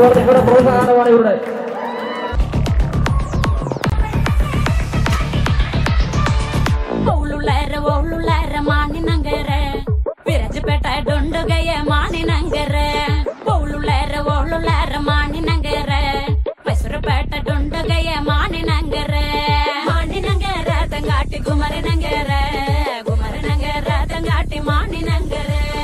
അവർ നിങ്ങളുടെ പ്രോത്സാഹനമാണ് ഇവരുടെ ಒಳ್ಳುಳ್ಳಾರ ಒಳ್ಳುಳ್ಳಾರ ಮಾನಿನಂಗರ ವಿರಜಪೇಟ ಡೊಂಡುಗಯ ಮಾನಿನಂಗರ ಒಳ್ಳುಳ್ಳಾರ ಒಳ್ಳುಳ್ಳಾರ ಮಾನಿನಂಗರ ಮೈಸೂರುಪೇಟ ಡೊಂಡುಗಯ ಮಾನಿನಂಗರ ಮಾನಿನಂಗರ ತಂಗಾಟಿ ಗುಮರಿನಂಗರ ಗುಮರಿನಂಗರ ತಂಗಾಟಿ ಮಾನಿನಂಗರ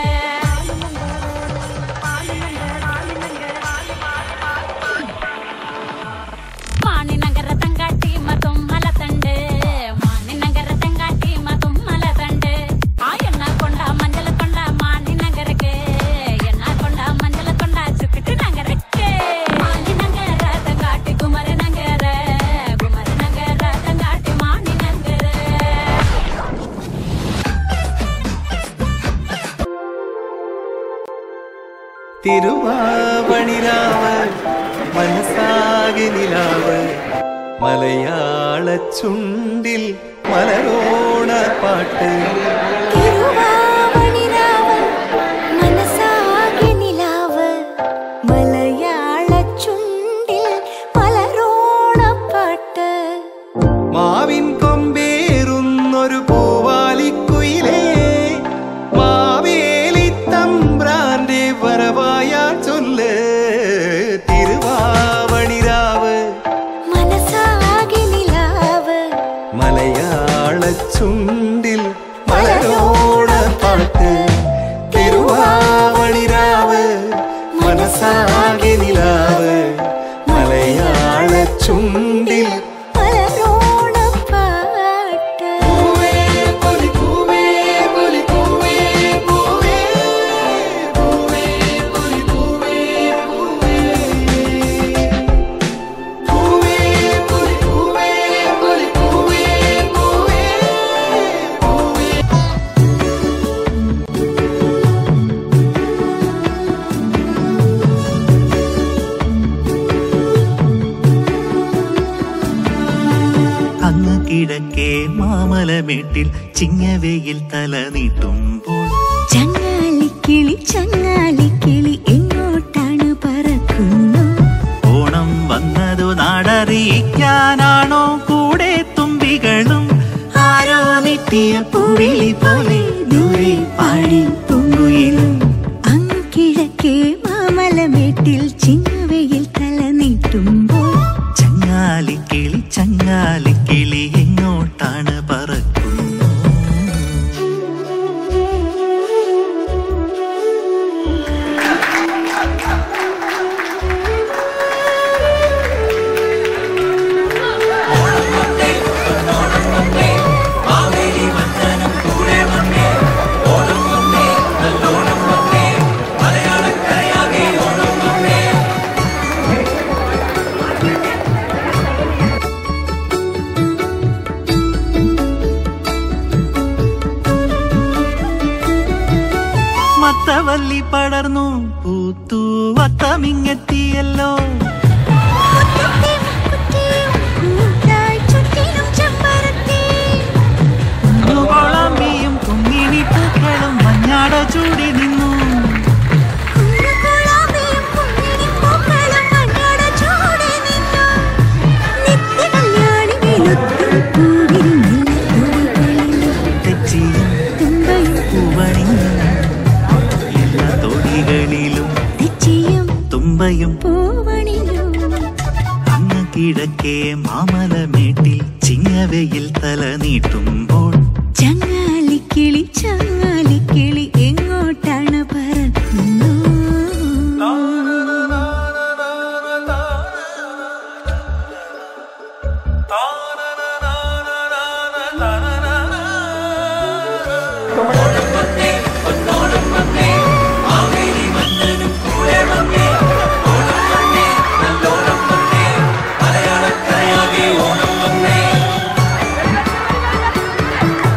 മാണിനഗര തങ്കാട്ടി മതുമ്മല തണ്ട് മാണിനഗര തങ്കാട്ടി മതുമ്മല തണ്ട് ആ എണ്ണ കൊണ്ട മഞ്ഞൾ കൊണ്ട മാണിനഗരക്ക് എണ്ണ കൊണ്ട മഞ്ഞൾ കൊണ്ട ചുക്കിട്ട് നഗരക്ക് മാണിനഗര തങ്കാട്ടി കുമരനഗര കുമരനഗര തങ്കാട്ടി മാണിനഗര തിരുവാവണിരാവ് മനസ്സാകെ നിലാവ് മലയാള ചുണ്ടിൽ മലരോണ പാട്ട് തിരുവാവണിരാവ് മനസ്സാകെ നിലാവ് മലയാള ചുണ്ടിൽ മലരോണപ്പാട്ട് മാവിൻ കൊമ്പേറുന്നൊരു പൂവാലിക്കുയിലേ മാവേലി തമ്പ്രാന്റെ വരവായാ ചൊല്ല് തിരുവാവണിരാവ് മനസ്സാകെ നിലാവ് മലയാള ചുണ്ടിൽ മലരോണ പാട്ട് തിരുവാവണിരാവ് മനസ്സാകെ നിലാവ് മലയാള ചുണ്ടിൽ മലരോണപ്പാട്ട് പൂവേ, പൊലി പൂവേ, പൊലി പൂവേ, പൂവേ. പൂവേ, പൊലി പൂവേ, പൂവേ. പൂവേ, പൊലി പൂവേ, പൊലി പൂവേ, പൂവേ. പൂവേ. അങ്ങ് കിഴക്കേ മാമലമേട്ടിൽ ചിങ്ങവെയിൽ തല നീട്ടുമ്പോൾ ചങ്ങാലിക്കിളി ചങ്ങാലിക്കിളി എങ്ങോട്ടാണ് പറക്കുന്നു ഓണം വന്നതു നാടറിയിക്കാനാണോ കൂടെ തുമ്പികളും ആരോ നെട്ടിയ പൂവിളി പോലെ ദൂരെ പാടി പൊങ്കുയിലും അങ്ങ് കിഴക്കേ മാമലമേട്ടിൽ ചിങ്ങവയിൽ തല നീട്ടുമ്പോൾ ചങ്ങാലിക്കിളി ചങ്ങാലിക്കിളി എങ്ങോട്ടാണ് പറക്കുന്നു മത്തവല്ലി പടർന്നു പൂത്തു വത്തമിങ്ങെത്തിയല്ലോ കൂട്ടായി ചുറ്റിനും ചെമ്പരത്തി കുളമ്പിയും കുങ്ങിണി പൂക്കളും മഞ്ഞാട ചൂടി നിന്നു കുഞ്ഞുകുളാവിയും കുഞ്ഞിനിപ്പൂക്കളും മഞ്ഞോട് ചൂടി നിന്നു. നിത്യകല്യാണി വെളുത്തും പൂവിരിഞ്ഞില്ല തൊടികളിൽ. തെച്ചിയും തുമ്പയും പൂവണിഞ്ഞു എല്ലാ തൊടികളിലും തെച്ചിയും തുമ്പയും പൂവണിയും അങ്ങ് കിഴക്കേ മാമലമേട്ടിൽ ചിങ്ങവയിൽ തല നീട്ടുമ്പോൾ ചങ്ങാലിക്കിളി ചങ്ങാലിക്കിളി എങ്ങോട്ടാണ് പറക്കുന്നു ും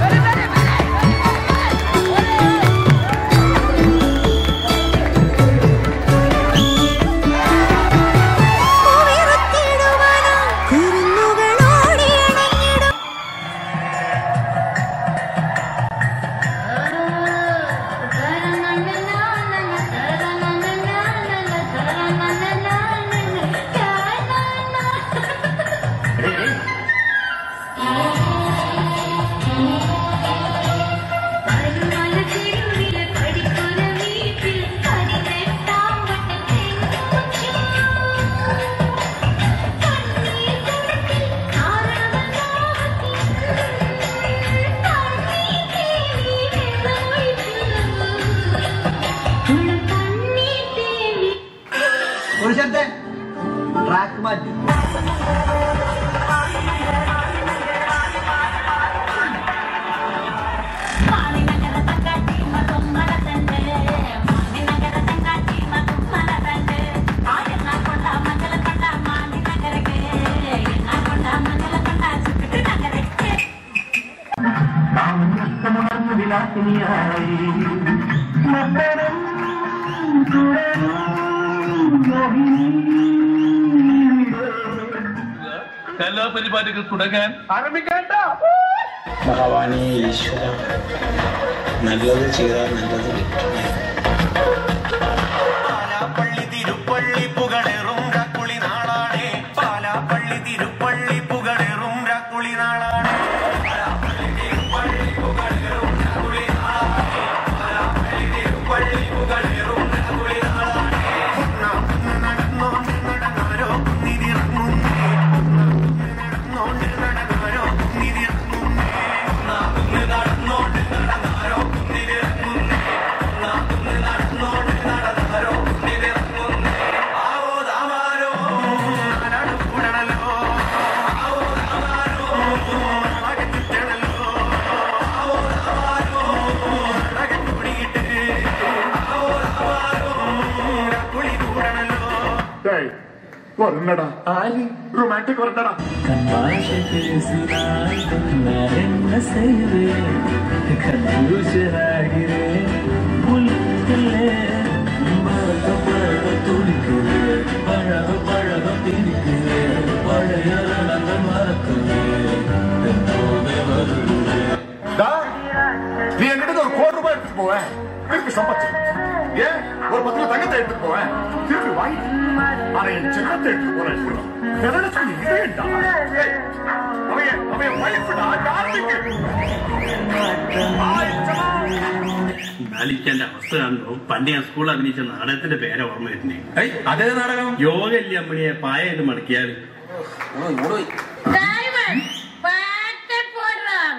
ഒരു ശബ്ദം ട്രാക്ക് മാറ്റി മാണിനഗര തങ്കാട്ടി മതുമ്മല തണ്ട് മാണിനഗര തങ്കാട്ടി മതുമ്മല തണ്ട് ആ എണ്ണ കൊണ്ട മഞ്ഞള കൊണ്ട മാണിനഗരക്ക് എണ്ണ കൊണ്ട മഞ്ഞള കൊണ്ട ചുക്കിട്ട് നഗരക്ക് കലാപരിപാടികൾ തുടങ്ങാൻ ഭഗവാനെ ഈശ്വര നല്ലത് ചെയ്താൽ നല്ലത് കിട്ടണേ പാലാപ്പള്ളി തിരുപ്പള്ളി പുകഴേറും രാക്കുളി നാളാണേ പാലാപ്പള്ളി തിരുപ്പള്ളി പുകഴേറും രാക്കുളി നാളാണേ നടന്നോണ്ട് നടന്നാരോ നിതിറങ്ങുന്നേ നടന്നോണ്ട് നടന്നാരോ നിതിറങ്ങുന്നേ നടന്നോണ്ട് നടന്നാരോ നിതിറങ്ങുന്നേ നടന്നോണ്ട് നടന്നാരോ നിതിറങ്ങുന്നേ ആവോ താമാരോ ആരാട് കൂടണല്ലോ ആവോ താമാരോ ആകെ ചുറ്റണല്ലോ ആവോ താമാരോ ആകെ കൂടിയിട്ട് ആവോ താമാരോ കുളി കൂടണല്ലോ കൊറന്നടാ റൊമാൻറ്റിക് കൊറന്നടാ நீ என்கிட்ட ஒரு கோடி ரூபாய் எடுத்துட்டு போவேன் திருப்பி சம்பாச்சு ஏன் ஒரு பத்து ரூபாய் தங்கத்தை எடுத்துட்டு போவேன் திருப்பி வாங்கி ஆனா என் செல்லத்தை எடுத்துட்டு போறேன் நினைச்சு இதேண்டா அவன் அவன் வைஃப்டா டார்லிங்கு നാലിക്കാന്റെ അവസ്ഥ കാണുമ്പോ പണ്ട് ഞാൻ സ്കൂളിൽ അഭിനയിച്ച നാടകത്തിന്റെ പേരെ ഓർമ്മ വരുന്നേ അതേ നാടകം യോഗ ഇല്ല അമ്മണിയെ പായായിട്ട് മടക്കിയാല് ഡ്രൈവർ പാട്ട് പോടുறான்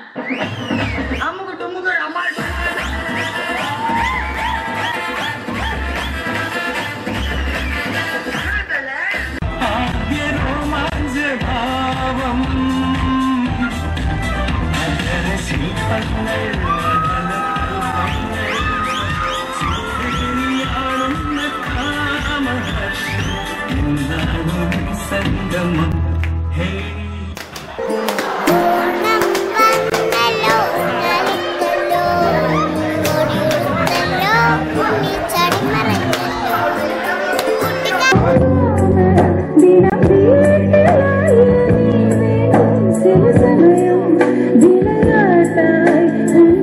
സംഗമം ഹേ ചില സമയം ജിലയാട്ടായി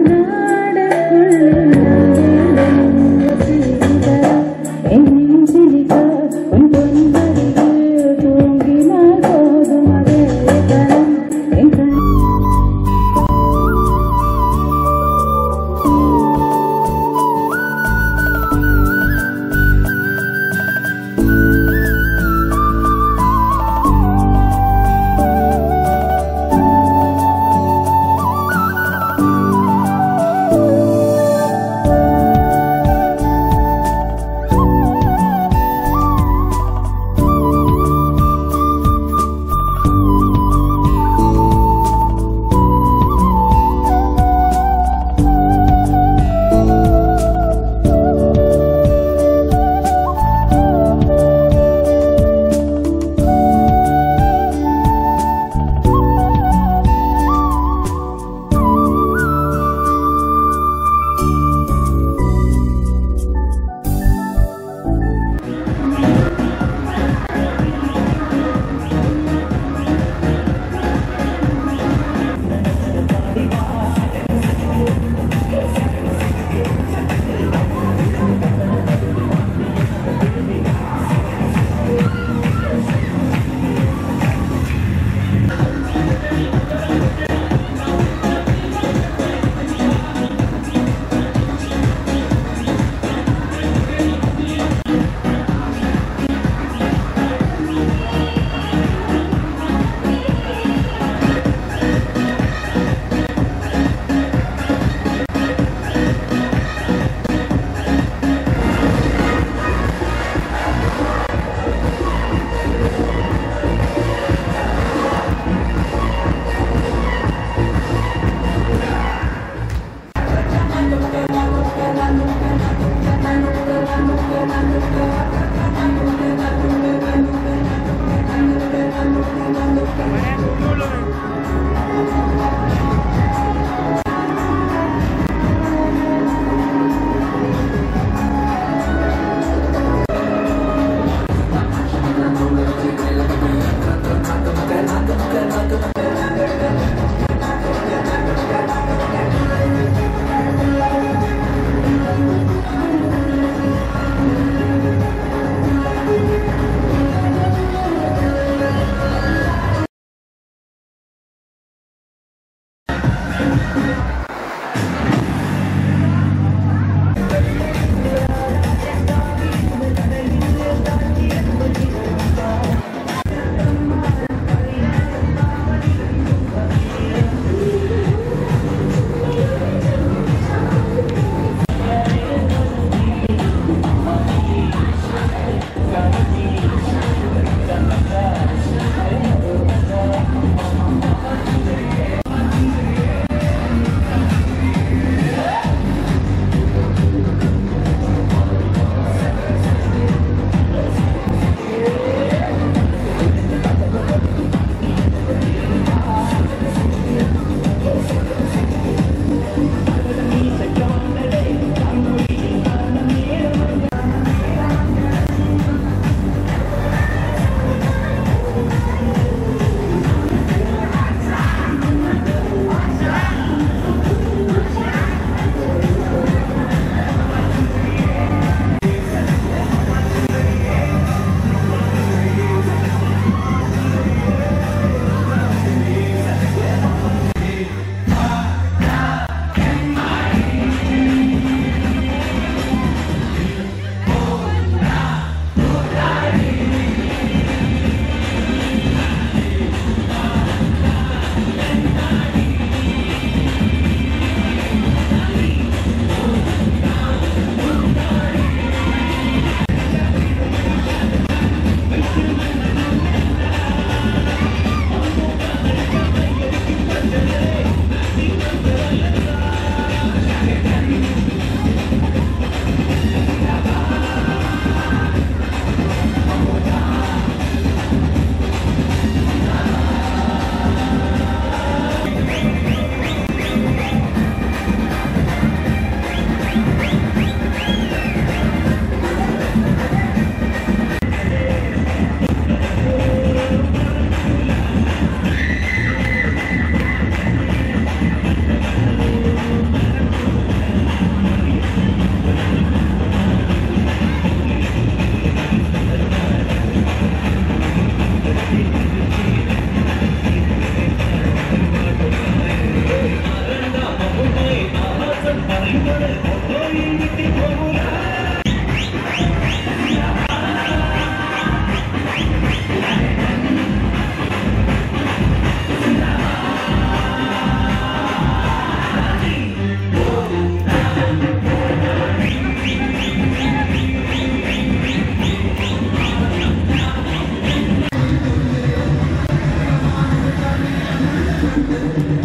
ആ